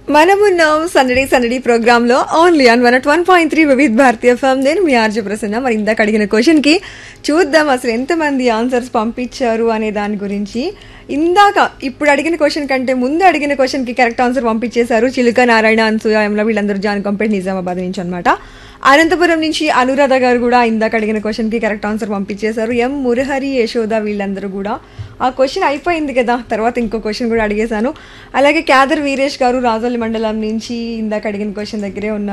మనమున్నాం సందడి సందడి ప్రోగ్రామ్ లో only on one one point three Vividh Bharati FM నేను మీ ఆర్జే ప్రసన్న మరి ఇందాక అడిగిన క్వశ్చన్ కి చూద్దాం అసలు ఎంతమంది ఆన్సర్స్ పంపించారు అనే దాని గురించి ఇందాక ఇప్పుడు అడిగిన క్వశ్చన్ కంటే ముందు అడిగిన క్వశ్చన్ కి కరెక్ట్ ఆన్సర్ పంపించేశారు చిలుక నారాయణ అన్సూయ యముల వీళ్ళందరూ జాన్ కంపేట్ నిజామాబాద్ నుంచి అనమాట అనంతపురం నుంచి అనురాధ గారు కూడా ఇందాక అడిగిన క్వశ్చన్ కి కరెక్ట్ ఆన్సర్ పంపించేశారు ఎం మురహరి యశోద వీళ్ళందరూ కూడా ఆ క్వశ్చన్ అయిపోయింది కదా తర్వాత ఇంకో క్వశ్చన్ కూడా అడిగేశాను అలాగే క్యాదర్ వీరేష్ గారు రాజోలి మండలం నుంచి ఇందాక అడిగిన క్వశ్చన్ దగ్గరే ఉన్నారు